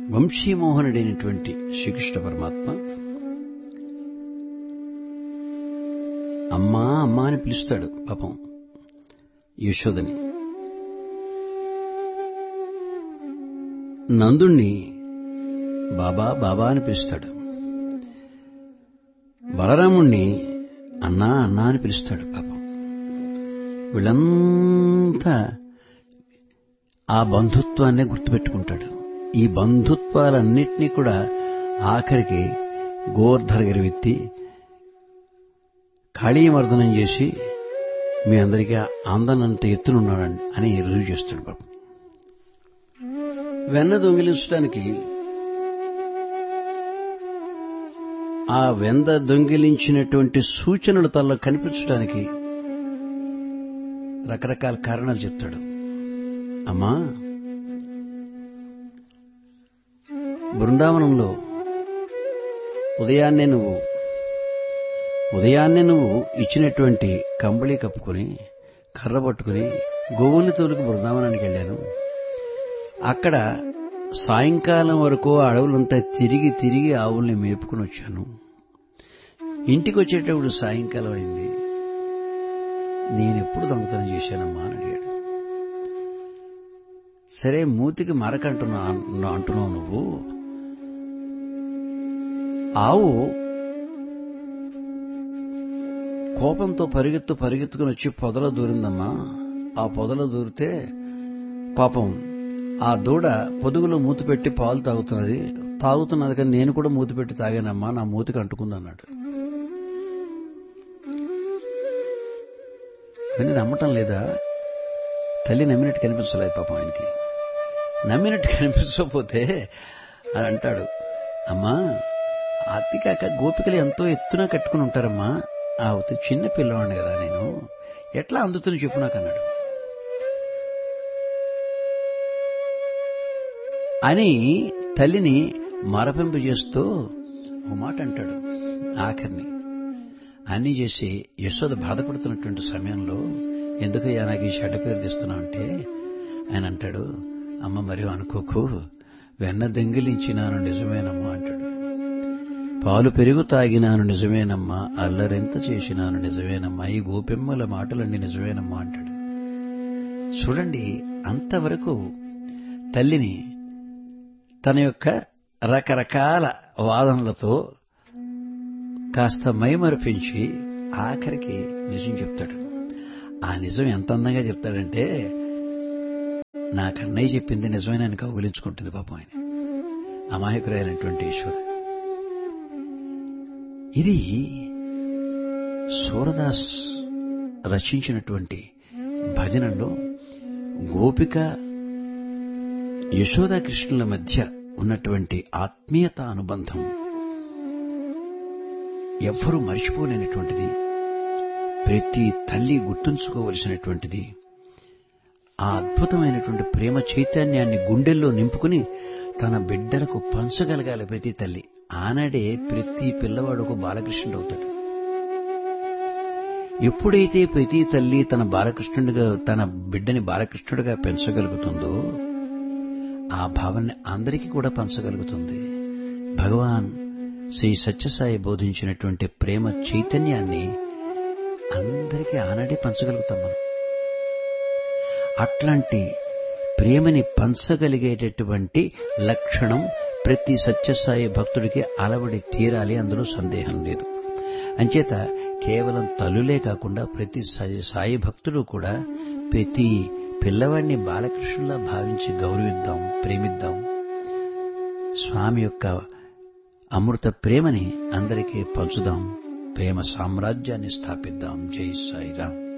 వంశీమోహనుడైనటువంటి శ్రీకృష్ణ పరమాత్మ అమ్మా అమ్మా అని పిలుస్తాడు పాపం యశోదని నందుణ్ణి బాబా బాబా అని పిలుస్తాడు బలరాముణ్ణి అన్నా అన్నా అని పిలుస్తాడు పాపం వీళ్ళంతా ఆ బంధుత్వాన్నే గుర్తుపెట్టుకుంటాడు ఈ బంధుత్వాలన్నింటినీ కూడా ఆఖరికి గోవర్ధన గారి వ్యక్తి కాళీమర్దనం చేసి మీ అందరికీ ఆందనంత ఎత్తునున్నాడు అని రుజువు చేస్తాడు పాపం వెన్న దొంగిలించడానికి ఆ వెంద దొంగిలించినటువంటి సూచనలు తనలో కనిపించడానికి రకరకాల కారణాలు చెప్తాడు అమ్మా బృందావనంలో ఉదయాన్నే నువ్వు ఉదయాన్నే నువ్వు ఇచ్చినటువంటి కంబళి కప్పుకొని కర్ర పట్టుకుని గోవుల్ని తోలుకు బృందావనానికి వెళ్ళాను అక్కడ సాయంకాలం వరకు అడవులంతా తిరిగి తిరిగి ఆవుల్ని మేపుకుని వచ్చాను ఇంటికి వచ్చేటప్పుడు సాయంకాలం అయింది నేనెప్పుడు దొంగతనం చేశానమ్మా అని అడిగాడు సరే మూతికి మరకంటున్నా అంటున్నావు నువ్వు ఆవు కోపంతో పరిగెత్తు పరిగెత్తుకుని వచ్చి పొదలో దూరిందమ్మా ఆ పొదలో దూరితే పాపం ఆ దూడ పొదుగులో మూతి పెట్టి పాలు తాగుతున్నది తాగుతున్నది కానీ నేను కూడా మూతి పెట్టి తాగానమ్మా నా మూతికి అంటుకుందన్నాడు కానీ నమ్మటం లేదా తల్లి నమ్మినట్టు కనిపించలేదు పాపం ఆయనకి నమ్మినట్టు కనిపించకపోతే అని అంటాడు అమ్మా అతికాక గోపికలు ఎంతో ఎత్తున కట్టుకుని ఉంటారమ్మా ఆ చిన్న పిల్లవాడిని కదా నేను ఎట్లా అందుతుంది చెప్పు నాకు అన్నాడు అని తల్లిని మరపింపు చేస్తూ ఓ మాట అంటాడు ఆఖరిని అన్నీ చేసి యశోద బాధపడుతున్నటువంటి సమయంలో ఎందుకయ్యా నాకు ఈ చెడ్డ పేరు తీస్తున్నావు అంటే ఆయన అంటాడు అమ్మ మరి అనుకోకు వెన్న దెంగిలించినాను నిజమేనమ్మా అంటాడు పాలు పెరుగు తాగినాను నిజమేనమ్మా అల్లరెంత చేసినాను నిజమేనమ్మా ఈ గోపెమ్మల మాటలన్నీ నిజమేనమ్మా అంటాడు చూడండి అంతవరకు తల్లిని తన యొక్క రకరకాల వాదనలతో కాస్త మైమరిపించి ఆఖరికి నిజం చెప్తాడు ఆ నిజం ఎంత అందంగా చెప్తాడంటే నా కన్నయ్య చెప్పింది నిజమైన ఆయన కౌగులించుకుంటుంది పాపం ఆయన అమాయకురైనటువంటి ఈశ్వరు ఇది సూరదాస్ రచించినటువంటి భజనలో గోపిక యశోదాకృష్ణుల మధ్య ఉన్నటువంటి ఆత్మీయత అనుబంధం ఎవ్వరూ మర్చిపోలేనటువంటిది ప్రతి తల్లి గుర్తుంచుకోవలసినటువంటిది ఆ అద్భుతమైనటువంటి ప్రేమ చైతన్యాన్ని గుండెల్లో నింపుకుని తన బిడ్డలకు పంచగలగాలి ప్రతి తల్లి ఆనాడే ప్రతి పిల్లవాడు ఒక బాలకృష్ణుడు అవుతాడు ఎప్పుడైతే ప్రతి తల్లి తన బాలకృష్ణుడిగా తన బిడ్డని బాలకృష్ణుడిగా పెంచగలుగుతుందో ఆ భావాన్ని అందరికీ కూడా పంచగలుగుతుంది భగవాన్ శ్రీ సత్యసాయి బోధించినటువంటి ప్రేమ చైతన్యాన్ని అందరికీ ఆనాడే పంచగలుగుతాం మనం అట్లాంటి ప్రేమని పంచగలిగేటటువంటి లక్షణం ప్రతి సత్యసాయి భక్తుడికి అలవడి తీరాలి అందులో సందేహం లేదు అంచేత కేవలం తల్లులే కాకుండా ప్రతి సాయి భక్తుడు కూడా ప్రతి పిల్లవాడిని బాలకృష్ణులా భావించి గౌరవిద్దాం ప్రేమిద్దాం స్వామి యొక్క అమృత ప్రేమని అందరికీ పంచుదాం ప్రేమ సామ్రాజ్యాన్ని స్థాపిద్దాం జై సాయిరాం